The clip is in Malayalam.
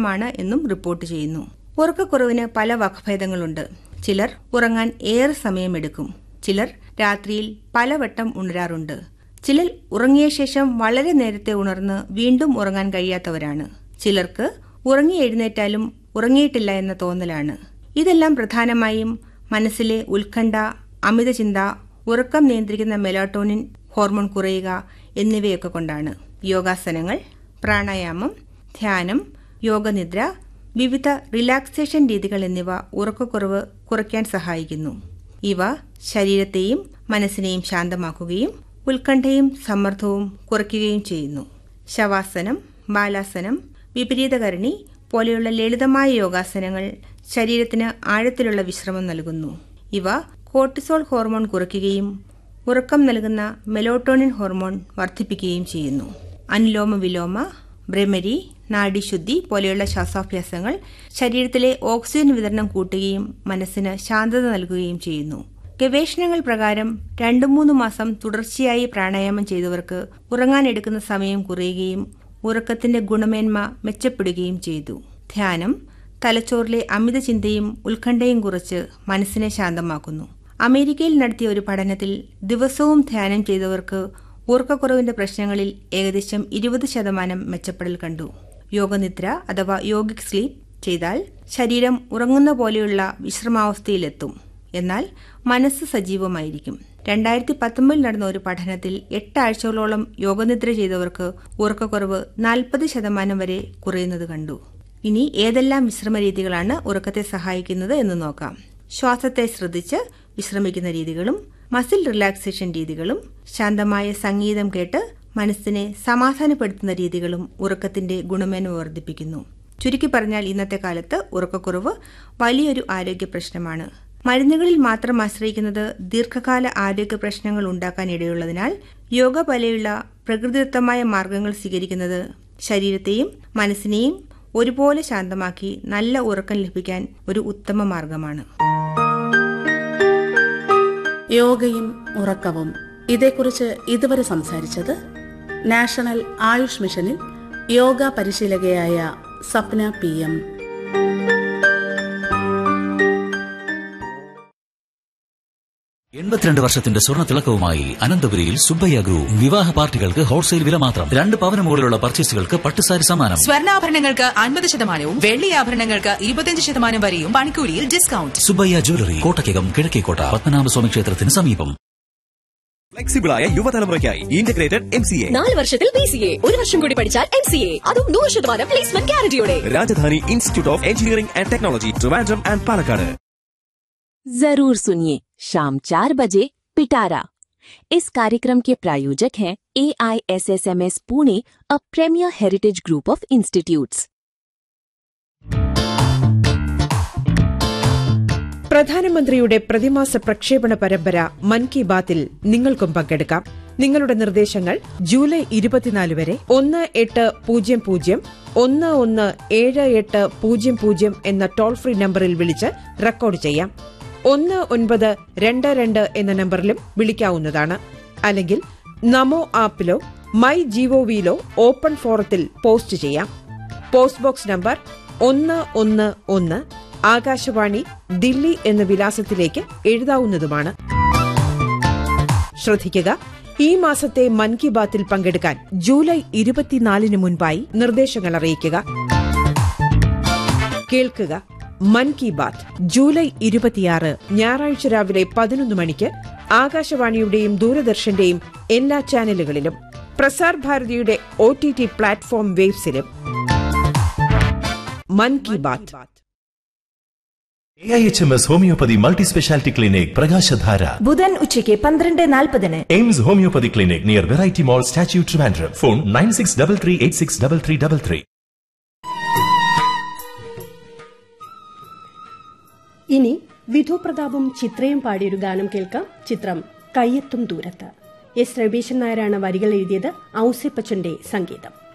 പ്രധാനമാണ് എന്നും റിപ്പോർട്ട് ചെയ്യുന്നു ഉറക്കക്കുറവിന് പല വകഭേദങ്ങളുണ്ട് ചിലർ ഉറങ്ങാൻ ഏറെ സമയമെടുക്കും ചിലർ രാത്രിയിൽ പലവട്ടം ഉണരാറുണ്ട് ചിലർ ഉറങ്ങിയ ശേഷം വളരെ നേരത്തെ ഉണർന്ന് വീണ്ടും ഉറങ്ങാൻ കഴിയാത്തവരാണ് ചിലർക്ക് ഉറങ്ങി എഴുന്നേറ്റാലും ഉറങ്ങിയിട്ടില്ല എന്ന തോന്നലാണ് ഇതെല്ലാം പ്രധാനമായും മനസ്സിലെ ഉത്കണ്ഠ അമിതചിന്ത ഉറക്കം നിയന്ത്രിക്കുന്ന മെലാട്ടോണിൻ ഹോർമോൺ കുറയുക എന്നിവയൊക്കെ കൊണ്ടാണ് യോഗാസനങ്ങൾ പ്രാണായാമം ധ്യാനം യോഗനിദ്ര വിവിധ റിലാക്സേഷൻ രീതികൾ എന്നിവ ഉറക്കക്കുറവ് കുറയ്ക്കാൻ സഹായിക്കുന്നു ഇവ ശരീരത്തെയും മനസ്സിനെയും ശാന്തമാക്കുകയും ഉത്കണ്ഠയും സമ്മർദ്ദവും കുറയ്ക്കുകയും ചെയ്യുന്നു ശവാസനം ബാലാസനം വിപരീതകരണി പോലെയുള്ള ലളിതമായ യോഗാസനങ്ങൾ ശരീരത്തിന് ആഴത്തിലുള്ള വിശ്രമം നൽകുന്നു ഇവ കോർട്ടിസോൾ ഹോർമോൺ കുറയ്ക്കുകയും ഉറക്കം നൽകുന്ന മെലോട്ടോണിൻ ഹോർമോൺ വർദ്ധിപ്പിക്കുകയും ചെയ്യുന്നു അനുലോമ വിലോമ ഭ്രമരി നാഡീശുദ്ധി പോലെയുള്ള ശ്വാസാഭ്യാസങ്ങൾ ശരീരത്തിലെ ഓക്സിജൻ വിതരണം കൂട്ടുകയും മനസ്സിന് ശാന്തത നൽകുകയും ചെയ്യുന്നു ഗവേഷണങ്ങൾ പ്രകാരം രണ്ടു മൂന്ന് മാസം തുടർച്ചയായി പ്രാണായാമം ചെയ്തവർക്ക് ഉറങ്ങാനെടുക്കുന്ന സമയം കുറയുകയും ഉറക്കത്തിന്റെ ഗുണമേന്മ മെച്ചപ്പെടുകയും ചെയ്തു ധ്യാനം തലച്ചോറിലെ അമിത ചിന്തയും ഉത്കണ്ഠയും കുറച്ച് മനസ്സിനെ ശാന്തമാക്കുന്നു അമേരിക്കയിൽ നടത്തിയ ഒരു പഠനത്തിൽ ദിവസവും ധ്യാനം ചെയ്തവർക്ക് ഉറക്കക്കുറവിന്റെ പ്രശ്നങ്ങളിൽ ഏകദേശം ഇരുപത് ശതമാനം മെച്ചപ്പെടൽ കണ്ടു യോഗനിദ്ര അഥവാ യോഗിക് സ്ലീപ്പ് ചെയ്താൽ ശരീരം ഉറങ്ങുന്ന പോലെയുള്ള വിശ്രമാവസ്ഥയിലെത്തും എന്നാൽ മനസ്സ് സജീവമായിരിക്കും രണ്ടായിരത്തി പത്തൊമ്പതിൽ നടന്ന ഒരു പഠനത്തിൽ എട്ട് ആഴ്ചകളോളം യോഗനിദ്ര ചെയ്തവർക്ക് ഉറക്കക്കുറവ് നാൽപ്പത് ശതമാനം വരെ കുറയുന്നത് കണ്ടു ഇനി ഏതെല്ലാം വിശ്രമ രീതികളാണ് ഉറക്കത്തെ സഹായിക്കുന്നത് എന്ന് നോക്കാം ശ്വാസത്തെ ശ്രദ്ധിച്ച് വിശ്രമിക്കുന്ന രീതികളും മസിൽ റിലാക്സേഷൻ രീതികളും ശാന്തമായ സംഗീതം കേട്ട് മനസ്സിനെ സമാധാനപ്പെടുത്തുന്ന രീതികളും ഉറക്കത്തിന്റെ ഗുണമേന്മ വർദ്ധിപ്പിക്കുന്നു ചുരുക്കി പറഞ്ഞാൽ ഇന്നത്തെ കാലത്ത് ഉറക്കക്കുറവ് വലിയൊരു ആരോഗ്യ പ്രശ്നമാണ് മരുന്നുകളിൽ മാത്രം ആശ്രയിക്കുന്നത് ദീർഘകാല ആരോഗ്യ പ്രശ്നങ്ങൾ ഉണ്ടാക്കാൻ ഇടയുള്ളതിനാൽ യോഗ പോലെയുള്ള പ്രകൃതിദത്തമായ മാർഗങ്ങൾ സ്വീകരിക്കുന്നത് ശരീരത്തെയും മനസ്സിനെയും ഒരുപോലെ ശാന്തമാക്കി നല്ല ഉറക്കം ലഭിക്കാൻ ഒരു ഉത്തമ മാർഗമാണ് യോഗയും ഉറക്കവും ഇതേക്കുറിച്ച് ഇതുവരെ സംസാരിച്ചത് നാഷണൽ ആയുഷ് മിഷനിൽ യോഗ പരിശീലകയായ സപ്ന പി എം എൺപത്തിരണ്ട് വർഷത്തിന്റെ സ്വർണ്ണ തിളക്കവുമായി അനന്തപുരിയിൽ സുബ്ബയ്യ ഗ്രൂപ്പ് വിവാഹ പാർട്ടികൾക്ക് ഹോൾസെയിൽ വില മാത്രം രണ്ട് പവന് മുകളിലുള്ള പർച്ചേസുകൾക്ക് പട്ടുസാരി സമ്മാനം സ്വർണ്ണാഭരണങ്ങൾക്ക് അൻപത് ശതമാനവും വെള്ളി ആഭരണങ്ങൾക്ക് ഇരുപത്തിയഞ്ച് ശതമാനം വരെയും പണിക്കൂലിയിൽ ഡിസ്കൗണ്ട് സുബ്ബയ്യ ജ്വല്ലറി കോട്ടയ്ക്കകം കിഴക്കേക്കോട്ട പത്മനാഭസ്വാമി ക്ഷേത്രത്തിന് സമീപം ഫ്ലെക്സിബിളായ യുവതലമുറയ്ക്കായി ഇന്റഗ്രേറ്റഡ് എം സി എ നാല് വർഷത്തിൽ ബി സി എ ഒരു വർഷം കൂടി പഠിച്ചാൽ എം സി എ അതും നൂറ് ശതമാനം പ്ലേസ്മെന്റ് ഗ്യാരണ്ടിയോടെ Rajadhani institute of engineering and technology Trivandrum and Palakkad जरूर सुनिए शाम चार बजे पिटारा इस कार्यक्रम के प्रायोजक हैं A I S S M S Pune a premier heritage group of institutes പ്രധാനമന്ത്രിയുടെ പ്രതിമാസ പ്രക്ഷേപണ പരമ്പര മൻ കി ബാത്തിൽ നിങ്ങൾക്കും പങ്കെടുക്കാം നിങ്ങളുടെ നിർദ്ദേശങ്ങൾ ജൂലൈ ഇരുപത്തിനാല് വരെ ഒന്ന് എട്ട് പൂജ്യം പൂജ്യം ഒന്ന് ഒന്ന് ഏഴ് എട്ട് പൂജ്യം പൂജ്യം എന്ന ടോൾ ഫ്രീ നമ്പറിൽ വിളിച്ച് റെക്കോർഡ് ചെയ്യാം ഒന്ന് ഒൻപത് രണ്ട് രണ്ട് എന്ന നമ്പറിലും വിളിക്കാവുന്നതാണ് അല്ലെങ്കിൽ നമോ ആപ്പിലോ മൈ ജിഒവിയിലോ ഓപ്പൺ ഫോറത്തിൽ പോസ്റ്റ് ചെയ്യാം പോസ്റ്റ് ബോക്സ് നമ്പർ ഒന്ന് ഒന്ന് ഒന്ന് ആകാശവാണി ദില്ലി എന്ന വിലാസത്തിലേക്ക് എഴുതാവുന്നതുമാണ് ശ്രദ്ധിക്കുക ഈ മാസത്തെ മൻ കി ബാത്തിൽ പങ്കെടുക്കാൻ ജൂലൈ ഇരുപത്തിനാലിന് മുൻപായി നിർദ്ദേശങ്ങൾ അറിയിക്കുക കേൾക്കുക മൻ കി ബാത്ത് ജൂലൈ ഇരുപത്തിയാറ് ഞായറാഴ്ച രാവിലെ പതിനൊന്ന് മണിക്ക് ആകാശവാണിയുടെയും ദൂരദർശന്റെയും എല്ലാ ചാനലുകളിലും പ്രസാർ ഭാരതിയുടെ ഒ ടി ടി പ്ലാറ്റ്ഫോം വേബ്സിലും Mann Ki Baat A I H M S homoeopathy multi speciality clinic പ്രകാശധാര ബുധൻ ഉച്ചയ്ക്ക് പന്ത്രണ്ട് നാൽപ്പതിന് AIMS homoeopathy clinic near variety mall statue Trivandrum phone nine six double three eight six double three double three ഇനി വിധു പ്രതാപും ചിത്രയും പാടിയൊരു ഗാനം കേൾക്കാം ചിത്രം കയ്യെത്തും ദൂരത്ത് എസ് രവീശൻ നായരാണ് വരികൾ എഴുതിയത് ഔസേപ്പച്ചന്റെ സംഗീതം